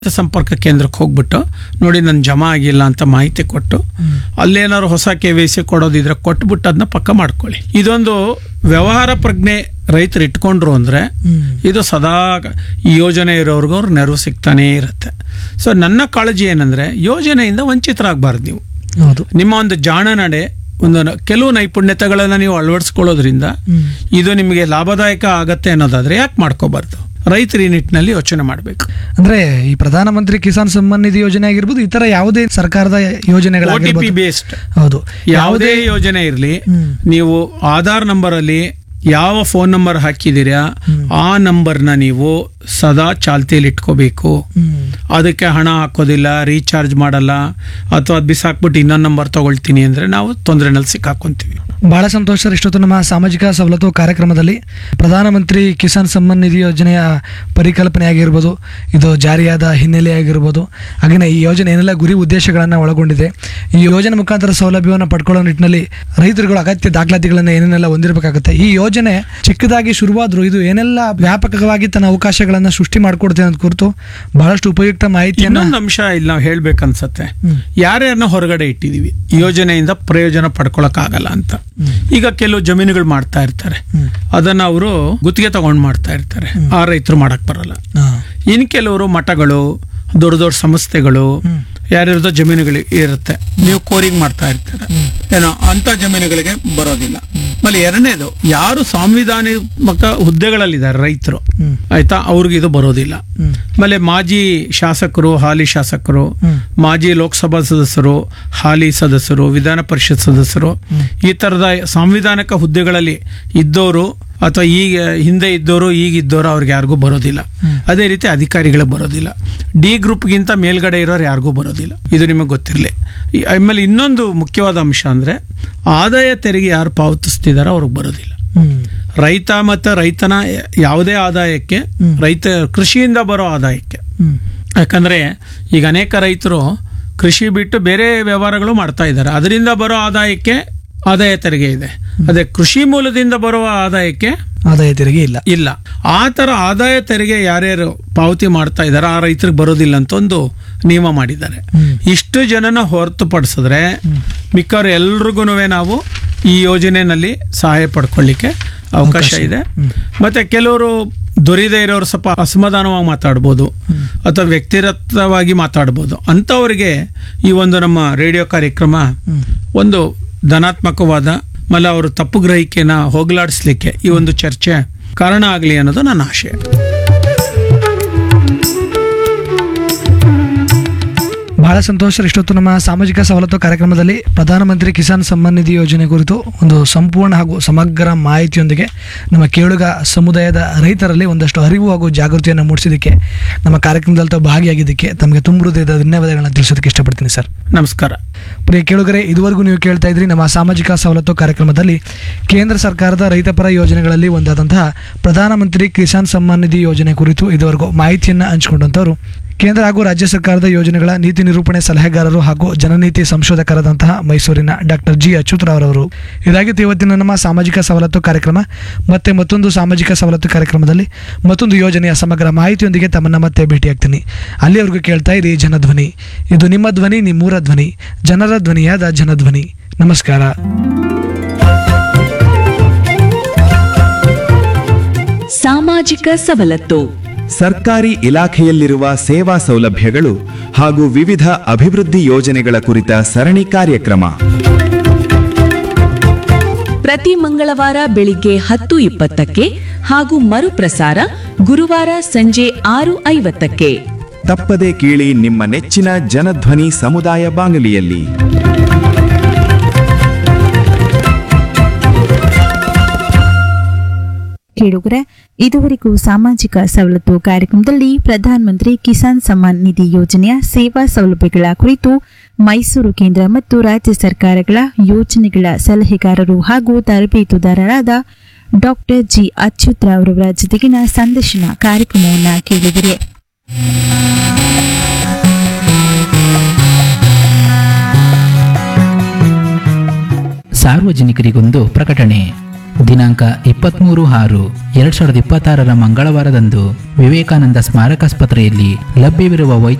ಸಂಪರ್ಕ ಕೇಂದ್ರಕ್ಕೆ ಹೋಗ್ಬಿಟ್ಟು ನೋಡಿ ನನ್ನ ಜಮಾ ಆಗಿಲ್ಲ ಅಂತ ಮಾಹಿತಿ ಕೊಟ್ಟು ಅಲ್ಲೇನಾದ್ರು ಹೊಸ ಕೆ ವಿ ಸಿ ಕೊಡೋದಿದ್ರೆ ಕೊಟ್ಬಿಟ್ಟು ಅದನ್ನ ಪಕ್ಕ ಮಾಡ್ಕೊಳ್ಳಿ ಇದೊಂದು ವ್ಯವಹಾರ ಪ್ರಜ್ಞೆ ರೈತರು ಇಟ್ಕೊಂಡ್ರು ಅಂದ್ರೆ ಇದು ಸದಾ ಈ ಯೋಜನೆ ಇರೋರ್ಗೂ ಅವ್ರ ನೆರವು ಸಿಗ್ತಾನೇ ಇರುತ್ತೆ ಸೊ ನನ್ನ ಕಾಳಜಿ ಏನಂದ್ರೆ ಯೋಜನೆಯಿಂದ ವಂಚಿತರಾಗಬಾರ್ದು ನೀವು ಹೌದು ನಿಮ್ಮ ಒಂದು ಜಾಣ ನಡೆ ಒಂದು ನ- ಕೆಲವು ನೈಪುಣ್ಯತೆಗಳನ್ನ ನೀವು ಅಳವಡಿಸ್ಕೊಳ್ಳೋದ್ರಿಂದ ಇದು ನಿಮಗೆ ಲಾಭದಾಯಕ ಆಗತ್ತೆ ಅನ್ನೋದಾದ್ರೆ ಯಾಕೆ ಮಾಡ್ಕೋಬಾರ್ದು ರೈತರು ಈ ನಿಟ್ಟಿನಲ್ಲಿ ಯೋಚನೆ ಮಾಡಬೇಕು ಅಂದ್ರೆ ಈ ಪ್ರಧಾನಮಂತ್ರಿ ಕಿಸಾನ್ ಸಮ್ಮಾನ್ ನಿಧಿ ಯೋಜನೆ ಆಗಿರ್ಬೋದು ಇತರ ಯಾವುದೇ ಸರ್ಕಾರದ ಒ ಟಿ ಪಿ ಯೋಜನೆಗಳಾಗಿರ್ಬೋದು ಬೇಸ್ಡ್ ಹೌದು ಯಾವುದೇ ಯೋಜನೆ ಇರಲಿ ಹ್ಮ್. ನೀವು ಆಧಾರ್ ನಂಬರ್ ಅಲ್ಲಿ ಯಾವ ಫೋನ್ ನಂಬರ್ ಹಾಕಿದ್ದೀರಾ ಆ ನಂಬರ್ನ ನೀವು ಸದಾ ಚಾಲ್ತಿಯಲ್ಲಿ ಇಟ್ಕೋಬೇಕು ಹ್ಮ್. ಅದಕ್ಕೆ ಹಣ ಹಾಕೋದಿಲ್ಲ ರೀಚಾರ್ಜ್ ಮಾಡಲ್ಲ ಅಥವಾ ಅದು ಬಿಸಾಕ್ಬಿಟ್ಟು ಇನ್ನೊಂದು ನಂಬರ್ ತಗೊಳ್ತೀನಿ ಅಂದ್ರೆ ನಾವು ತೊಂದರೆನಲ್ಲಿ ಸಿಕ್ಕಾಕೊಂತೀವಿ ಬಹಳ ಸಂತೋಷ ಸರ್ ಇಷ್ಟೊತ್ತು ನಮ್ಮ ಸಾಮಾಜಿಕ ಸವಲತ್ತು ಕಾರ್ಯಕ್ರಮದಲ್ಲಿ ಪ್ರಧಾನಮಂತ್ರಿ ಕಿಸಾನ್ ಸಮ್ಮಾನ್ ನಿಧಿ ಯೋಜನೆಯ ಪರಿಕಲ್ಪನೆ ಆಗಿರ್ಬೋದು ಇದು ಜಾರಿಯಾದ ಹಿನ್ನೆಲೆ ಆಗಿರ್ಬೋದು ಹಾಗೆಯೇ ಈ ಯೋಜನೆ ಏನೆಲ್ಲ ಗುರಿ ಉದ್ದೇಶಗಳನ್ನು ಒಳಗೊಂಡಿದೆ ಈ ಯೋಜನೆ ಮುಖಾಂತರ ಸೌಲಭ್ಯವನ್ನು ಪಡ್ಕೊಳ್ಳೋ ನಿಟ್ಟಿನಲ್ಲಿ ರೈತರುಗಳು ಅಗತ್ಯ ದಾಖಲಾತಿಗಳನ್ನು ಏನೇನೆಲ್ಲ ಹೊಂದಿರಬೇಕಾಗುತ್ತೆ ಈ ಯೋಜನೆ ಚಿಕ್ಕದಾಗಿ ಶುರುವಾದರೂ ಇದು ಏನೆಲ್ಲ ವ್ಯಾಪಕವಾಗಿ ತನ್ನ ಅವಕಾಶಗಳನ್ನು ಸೃಷ್ಟಿ ಮಾಡಿಕೊಡುತ್ತೆ ಅನ್ನೋದು ಕುರಿತು ಬಹಳಷ್ಟು ಉಪಯುಕ್ತ ಮಾಹಿತಿಯನ್ನು ಇನ್ನೊಂದು ಅಂಶ ಇಲ್ಲಿ ನಾವು ಹೇಳ್ಬೇಕನ್ಸತ್ತೆ ಹ್ಮ್. ಯಾರ್ಯಾರನ್ನ ಹೊರಗಡೆ ಇಟ್ಟಿದೀವಿ ಈ ಯೋಜನೆಯಿಂದ ಪ್ರಯೋಜನ ಪಡ್ಕೊಳಕ್ಕಾಗಲ್ಲ ಅಂತ ಈಗ ಕೆಲವು ಜಮೀನುಗಳು ಮಾಡ್ತಾ ಇರ್ತಾರೆ ಹ್ಮ್. ಅದನ್ನ ಅವರು ಗುತ್ತಿಗೆ ತಗೊಂಡ್ ಮಾಡ್ತಾ ಇರ್ತಾರೆ ಆ ರೈತರು ಮಾಡಕ್ ಬರಲ್ಲ ಹಾ. ಇನ್ ಕೆಲವರು ಮಠಗಳು ದೊಡ್ಡ ದೊಡ್ಡ ಸಂಸ್ಥೆಗಳು ಹ್ಮ್. ಯಾರ್ಯಾರ್ದೋ ಜಮೀನುಗಳು ಇರುತ್ತೆ ನೀವು ಕೋರಿಂಗ್ ಮಾಡ್ತಾ ಇರ್ತೀರ ಏನೋ ಅಂತ ಜಮೀನುಗಳಿಗೆ ಬರೋದಿಲ್ಲ ಆಮೇಲೆ ಎರಡನೇದು ಯಾರು ಸಾಂವಿಧಾನಿಕ ಹುದ್ದೆಗಳಲ್ಲಿದ್ದಾರೆ ರೈತರು ಹ್ಮ್. ಆಯ್ತಾ ಅವ್ರಿಗೆ ಇದು ಬರೋದಿಲ್ಲ ಹ್ಮ್. ಆಮೇಲೆ ಮಾಜಿ ಶಾಸಕರು ಹಾಲಿ ಶಾಸಕರು ಹ್ಮ್. ಮಾಜಿ ಲೋಕಸಭಾ ಸದಸ್ಯರು ಹಾಲಿ ಸದಸ್ಯರು ವಿಧಾನ ಪರಿಷತ್ ಸದಸ್ಯರು ಈ ತರದ ಸಾಂವಿಧಾನಿಕ ಹುದ್ದೆಗಳಲ್ಲಿ ಇದ್ದವರು ಅಥವಾ ಈಗ ಹಿಂದೆ ಇದ್ದವರು ಈಗ ಇದ್ದವರು ಅವ್ರಿಗೆ ಯಾರಿಗೂ ಬರೋದಿಲ್ಲ ಅದೇ ರೀತಿ ಅಧಿಕಾರಿಗಳಿಗೆ ಬರೋದಿಲ್ಲ ಡಿ ಗ್ರೂಪ್ಗಿಂತ ಮೇಲ್ಗಡೆ ಇರೋರು ಯಾರಿಗೂ ಬರೋದಿಲ್ಲ ಇದು ನಿಮಗೆ ಗೊತ್ತಿರಲಿ ಆಮೇಲೆ ಇನ್ನೊಂದು ಮುಖ್ಯವಾದ ಅಂಶ ಅಂದ್ರೆ ಆದಾಯ ತೆರಿಗೆ ಯಾರು ಪಾವತಿಸ್ತಿದಾರೋ ಅವ್ರಿಗೆ ಬರೋದಿಲ್ಲ ಹ್ಮ್. ರೈತ ಮತ್ತು ರೈತನ ಯಾವುದೇ ಆದಾಯಕ್ಕೆ ರೈತ ಕೃಷಿಯಿಂದ ಬರೋ ಆದಾಯಕ್ಕೆ ಹ್ಮ್. ಯಾಕಂದ್ರೆ ಈಗ ಅನೇಕ ರೈತರು ಕೃಷಿ ಬಿಟ್ಟು ಬೇರೆ ವ್ಯವಹಾರಗಳು ಮಾಡ್ತಾ ಇದ್ದಾರೆ ಅದರಿಂದ ಬರೋ ಆದಾಯಕ್ಕೆ ಆದಾಯ ತೆರಿಗೆ ಇದೆ ಅದೇ ಕೃಷಿ ಮೂಲದಿಂದ ಬರುವ ಆದಾಯಕ್ಕೆ ಆದಾಯ ತೆರಿಗೆ ಇಲ್ಲ ಇಲ್ಲ ಆ ತರ ಆದಾಯ ತೆರಿಗೆ ಯಾರ್ಯಾರು ಪಾವತಿ ಮಾಡ್ತಾ ಇದ್ದಾರೆ ಆ ರೈತರಿಗೆ ಬರೋದಿಲ್ಲ ಅಂತ ಒಂದು ನಿಯಮ ಮಾಡಿದ್ದಾರೆ ಹ್ಮ್. ಇಷ್ಟು ಜನನ ಹೊರತುಪಡಿಸಿದ್ರೆ ಮಿಕ್ಕವ್ರು ಎಲ್ರಿಗೂ ನಾವು ಈ ಯೋಜನೆಯಲ್ಲಿ ಸಹಾಯ ಪಡ್ಕೊಳ್ಳಿಕ್ಕೆ ಅವಕಾಶ ಇದೆ ಮತ್ತೆ ಕೆಲವರು ದೊರಿದೇ ಇರೋರು ಸ್ವಲ್ಪ ಅಸಮಾಧಾನವಾಗಿ ಮಾತಾಡ್ಬೋದು ಅಥವಾ ವ್ಯಕ್ತಿಗತವಾಗಿ ಮಾತಾಡ್ಬೋದು ಅಂಥವರಿಗೆ ಈ ಒಂದು ನಮ್ಮ ರೇಡಿಯೋ ಕಾರ್ಯಕ್ರಮ ಒಂದು ಧನಾತ್ಮಕವಾದ ಆಮೇಲೆ ಅವರು ತಪ್ಪು ಗ್ರಹಿಕೆನ ಹೋಗಲಾಡಿಸ್ಲಿಕ್ಕೆ ಈ ಒಂದು ಚರ್ಚೆ ಕಾರಣ ಆಗಲಿ ಅನ್ನೋದು ನನ್ನ ಆಶಯ ಬಹಳ ಸಂತೋಷ ಇಷ್ಟೊತ್ತು ನಮ್ಮ ಸಾಮಾಜಿಕ ಸವಲತ್ತು ಕಾರ್ಯಕ್ರಮದಲ್ಲಿ ಪ್ರಧಾನಮಂತ್ರಿ ಕಿಸಾನ್ ಸಮ್ಮಾನ್ ನಿಧಿ ಯೋಜನೆ ಕುರಿತು ಒಂದು ಸಂಪೂರ್ಣ ಹಾಗೂ ಸಮಗ್ರ ಮಾಹಿತಿಯೊಂದಿಗೆ ನಮ್ಮ ಕೇಳುಗ ಸಮುದಾಯದ ರೈತರಲ್ಲಿ ಒಂದಷ್ಟು ಅರಿವು ಹಾಗೂ ಜಾಗೃತಿಯನ್ನು ಮೂಡಿಸಿದ್ದಕ್ಕೆ ನಮ್ಮ ಕಾರ್ಯಕ್ರಮದಲ್ಲಿ ತಾವು ಭಾಗಿಯಾಗಿದ್ದಕ್ಕೆ ತಮಗೆ ತುಂಬ ಹೃದಯದ ಧನ್ಯವಾದಗಳನ್ನ ತಿಳಿಸೋದಕ್ಕೆ ಇಷ್ಟಪಡ್ತೀನಿ ಸರ್ ನಮಸ್ಕಾರ ಪ್ರಿಯ ಕೇಳುಗರೆ ಇದುವರೆಗೂ ನೀವು ಕೇಳ್ತಾ ಇದ್ರಿ ನಮ್ಮ ಸಾಮಾಜಿಕ ಸವಲತ್ತು ಕಾರ್ಯಕ್ರಮದಲ್ಲಿ ಕೇಂದ್ರ ಸರ್ಕಾರದ ರೈತಪರ ಯೋಜನೆಗಳಲ್ಲಿ ಒಂದಾದಂತಹ ಪ್ರಧಾನಮಂತ್ರಿ ಕಿಸಾನ್ ಸಮ್ಮಾನ್ ನಿಧಿ ಯೋಜನೆ ಕುರಿತು ಇದುವರೆಗೂ ಮಾಹಿತಿಯನ್ನು ಹಂಚಿಕೊಂಡಂತವರು ಕೇಂದ್ರ ಹಾಗೂ ರಾಜ್ಯ ಸರ್ಕಾರದ ಯೋಜನೆಗಳ ನೀತಿ ನಿರೂಪಣೆ ಸಲಹೆಗಾರರು ಹಾಗೂ ಜನನೀತಿ ಸಂಶೋಧಕರಾದಂತಹ ಮೈಸೂರಿನ ಡಾಕ್ಟರ್ ಜಿ ಅಚ್ಯುತರಾವ್ರವರು ಇದಾಗಿತ್ತು ಇವತ್ತಿನ ನಮ್ಮ ಸಾಮಾಜಿಕ ಸವಲತ್ತು ಕಾರ್ಯಕ್ರಮ ಮತ್ತೆ ಮತ್ತೊಂದು ಸಾಮಾಜಿಕ ಸವಲತ್ತು ಕಾರ್ಯಕ್ರಮದಲ್ಲಿ ಮತ್ತೊಂದು ಯೋಜನೆಯ ಸಮಗ್ರ ಮಾಹಿತಿಯೊಂದಿಗೆ ತಮ್ಮನ್ನ ಮತ್ತೆ ಭೇಟಿಯಾಗ್ತೀನಿ ಅಲ್ಲಿವರೆಗೂ ಕೇಳ್ತಾ ಇರಿ ಜನಧ್ವನಿ ಇದು ನಿಮ್ಮ ಧ್ವನಿ ನಿಮ್ಮೂರ ಧ್ವನಿ ಜನರ ಧ್ವನಿಯಾದ ಜನಧ್ವನಿ ನಮಸ್ಕಾರ ಸಾಮಾಜಿಕ ಸವಲತ್ತು ಸರ್ಕಾರಿ ಇಲಾಖೆಯಲ್ಲಿರುವ ಸೇವಾ ಸೌಲಭ್ಯಗಳು ಹಾಗೂ ವಿವಿಧ ಅಭಿವೃದ್ಧಿ ಯೋಜನೆಗಳ ಕುರಿತ ಸರಣಿ ಕಾರ್ಯಕ್ರಮ ಪ್ರತಿ ಮಂಗಳವಾರ ಬೆಳಿಗ್ಗೆ ಹತ್ತು ಇಪ್ಪತ್ತಕ್ಕೆ ಹಾಗೂ ಮರುಪ್ರಸಾರ ಗುರುವಾರ ಸಂಜೆ ಆರು ಐವತ್ತಕ್ಕೆ ತಪ್ಪದೆ ಕೇಳಿ ನಿಮ್ಮ ನೆಚ್ಚಿನ ಜನಧ್ವನಿ ಸಮುದಾಯ ಬಾನುಲಿಯಲ್ಲಿ ಕೇಳುಗರೆ ಇದುವರೆಗೂ ಸಾಮಾಜಿಕ ಸವಲತ್ತು ಕಾರ್ಯಕ್ರಮದಲ್ಲಿ ಪ್ರಧಾನಮಂತ್ರಿ ಕಿಸಾನ್ ಸಮ್ಮಾನ್ ನಿಧಿ ಯೋಜನೆಯ ಸೇವಾ ಸೌಲಭ್ಯಗಳ ಕುರಿತು ಮೈಸೂರು ಕೇಂದ್ರ ಮತ್ತು ರಾಜ್ಯ ಸರ್ಕಾರಗಳ ಯೋಜನೆಗಳ ಸಲಹೆಗಾರರು ಹಾಗೂ ತರಬೇತುದಾರರಾದ ಡಾಕ್ಟರ್ ಜಿ ಅಚ್ಯುತ್ ಅವರವರ ಜೊತೆಗಿನ ಸಂದರ್ಶನ ಕಾರ್ಯಕ್ರಮವನ್ನು ಕೇಳಿದಿರಿ ಸಾರ್ವಜನಿಕರಿಗೊಂದು ಪ್ರಕಟಣೆ ದಿನಾಂಕ ಇಪ್ಪತ್ತ್ಮೂರು ಆರು ಎರಡ್ ಸಾವಿರದ ಇಪ್ಪತ್ತಾರರ ಮಂಗಳವಾರದಂದು ವಿವೇಕಾನಂದ ಸ್ಮಾರಕಾಸ್ಪತ್ರೆಯಲ್ಲಿ ಲಭ್ಯವಿರುವ ವೈದ್ಯ